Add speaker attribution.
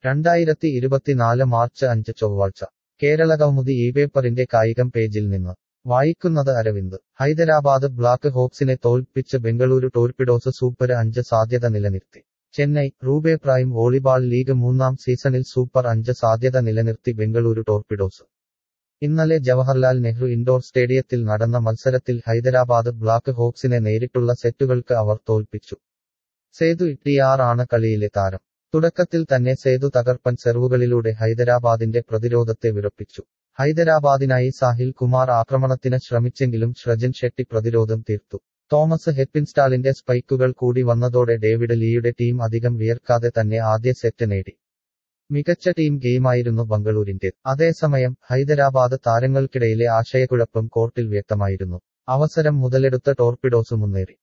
Speaker 1: രണ്ടായിരത്തി ഇരുപത്തിനാല് മാർച്ച് അഞ്ച് ചൊവ്വാഴ്ച കേരളകൗമുദി ഈ പേപ്പറിന്റെ കായികം പേജിൽ നിന്ന് വായിക്കുന്നത് അരവിന്ദ് ഹൈദരാബാദ് ബ്ലാക്ക് ഹോക്സിനെ തോൽപ്പിച്ച് ബംഗളൂരു ടോർപിഡോസ് സൂപ്പർ അഞ്ച് സാധ്യത നിലനിർത്തി ചെന്നൈ റൂബേ പ്രൈം വോളിബാൾ ലീഗ് മൂന്നാം സീസണിൽ സൂപ്പർ അഞ്ച് സാധ്യത നിലനിർത്തി ബംഗളൂരു ടോർപിഡോസ് ഇന്നലെ ജവഹർലാൽ നെഹ്റു ഇൻഡോർ സ്റ്റേഡിയത്തിൽ നടന്ന മത്സരത്തിൽ ഹൈദരാബാദ് ബ്ലാക്ക് ഹോക്സിനെ നേരിട്ടുള്ള സെറ്റുകൾക്ക് അവർ തോൽപ്പിച്ചു സേതു ഇട്ടിയാർ ആണ് കളിയിലെ താരം തുടക്കത്തിൽ തന്നെ സേതു തകർപ്പൻ സെർവുകളിലൂടെ ഹൈദരാബാദിന്റെ പ്രതിരോധത്തെ വിറപ്പിച്ചു ഹൈദരാബാദിനായി സാഹിൽ കുമാർ ആക്രമണത്തിന് ശ്രമിച്ചെങ്കിലും ശ്രജൻ ഷെട്ടി പ്രതിരോധം തീർത്തു തോമസ് ഹെപ്പിൻസ്റ്റാളിന്റെ സ്പൈക്കുകൾ കൂടി വന്നതോടെ ഡേവിഡ് ലീയുടെ ടീം അധികം വിയർക്കാതെ തന്നെ ആദ്യ സെറ്റ് നേടി മികച്ച ടീം ഗെയിമായിരുന്നു ബംഗളൂരിന്റെ അതേസമയം ഹൈദരാബാദ് താരങ്ങൾക്കിടയിലെ ആശയക്കുഴപ്പം കോർട്ടിൽ വ്യക്തമായിരുന്നു അവസരം മുതലെടുത്ത ടോർപിഡോസ് മുന്നേറി